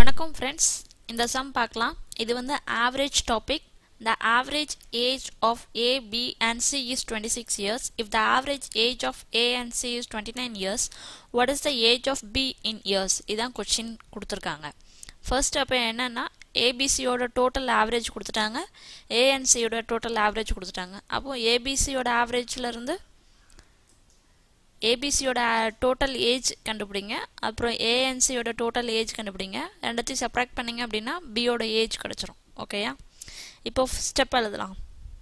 வணக்கம் ஃப்ரெண்ட்ஸ் இந்த சம் பார்க்கலாம் இது வந்து average topic the average age of A, B and C is 26 years. If the average age of A and C is 29 years, what is the age of B in years? இதான் question கொடுத்துருக்காங்க first அப்போ என்னன்னா ஏபிசியோட total average கொடுத்துட்டாங்க ஏஎன்சியோட total average கொடுத்துட்டாங்க அப்போ ஏபிசியோட ஆவரேஜில் இருந்து ஏபிசியோட total age கண்டுபிடிங்க அப்புறம் ஏஎன்சியோட டோட்டல் ஏஜ் கண்டுபிடிங்க ரெண்டத்தையும் செப்ராக்ட் பண்ணிங்க அப்படின்னா பியோட ஏஜ் கிடச்சிரும் ஓகேயா இப்போ ஸ்டெப் எழுதலாம்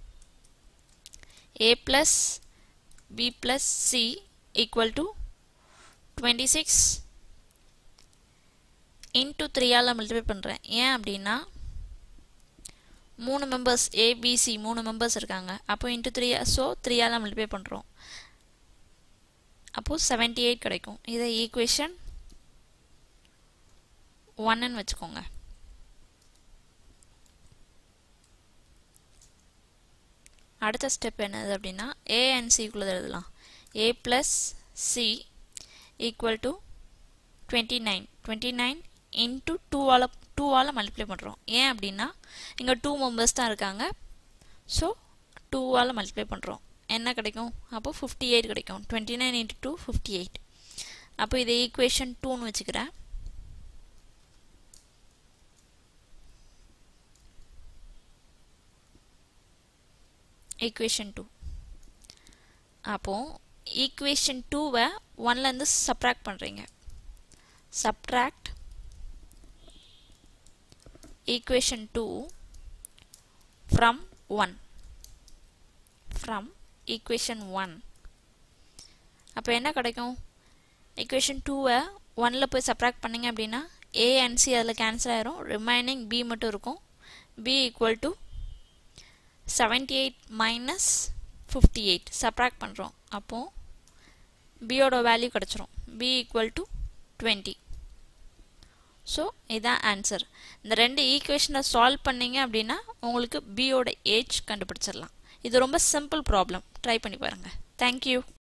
A plus B plus C equal to twenty six into த்ரீயால் மல்டிப்ளை பண்ணுறேன் ஏன் அப்படின்னா மூணு மெம்பர்ஸ் ஏபிசி மூணு மெம்பர்ஸ் இருக்காங்க அப்போ இன்ட்டு த்ரீ ஸோ த்ரீயால் மல்டிப்ளை பண்ணுறோம் அப்போது செவன்ட்டி எயிட் கிடைக்கும் இதை ஈக்குவேஷன் ஒன்னு வச்சுக்கோங்க அடுத்த ஸ்டெப் என்னது அப்படின்னா ஏ அண்ட் சிக்குள்ளே எழுதலாம் A plus C equal to twenty nine twenty nine into டூவால் டூவால் மல்டிப்ளை பண்ணுறோம் ஏன் அப்படின்னா இங்கே டூ மெம்பர்ஸ் தான் இருக்காங்க ஸோ டூவால் மல்டிப்ளை பண்ணுறோம் என்ன கிடைக்கும் அப்போ ஃபிஃப்டி எயிட் கிடைக்கும் twenty nine into two fifty eight அப்போ இதை ஈக்குவேஷன் டூன்னு வச்சுக்கிறேன் ஈக்குவேஷன் டூ அப்போ ஈக்குவேஷன் டூவை ஒன்லேருந்து சப்ராக்ட் பண்ணுறீங்க subtract equation two from one from equation one அப்போ என்ன கிடைக்கும் ஈக்குவேஷன் டூவை ஒனில் போய் சப்ராக்ட் பண்ணிங்க அப்படின்னா ஏ அண்ட் சி அதில் கேன்சல் ஆயிரும் ரிமைனிங் பி மட்டும் இருக்கும் B equal to seventy eight minus fifty eight subtract பண்ணுறோம் அப்போது பியோட வேல்யூ கிடச்சிரும் B equal to twenty so இதுதான் ஆன்சர் இந்த ரெண்டு ஈக்குவேஷனை சால்வ் பண்ணிங்க அப்படின்னா உங்களுக்கு பியோட ஏஜ் கண்டுபிடிச்சிடலாம் இது ரொம்ப சிம்பிள் ப்ராப்ளம் ட்ரை பண்ணி பாருங்கள் தேங்க்யூ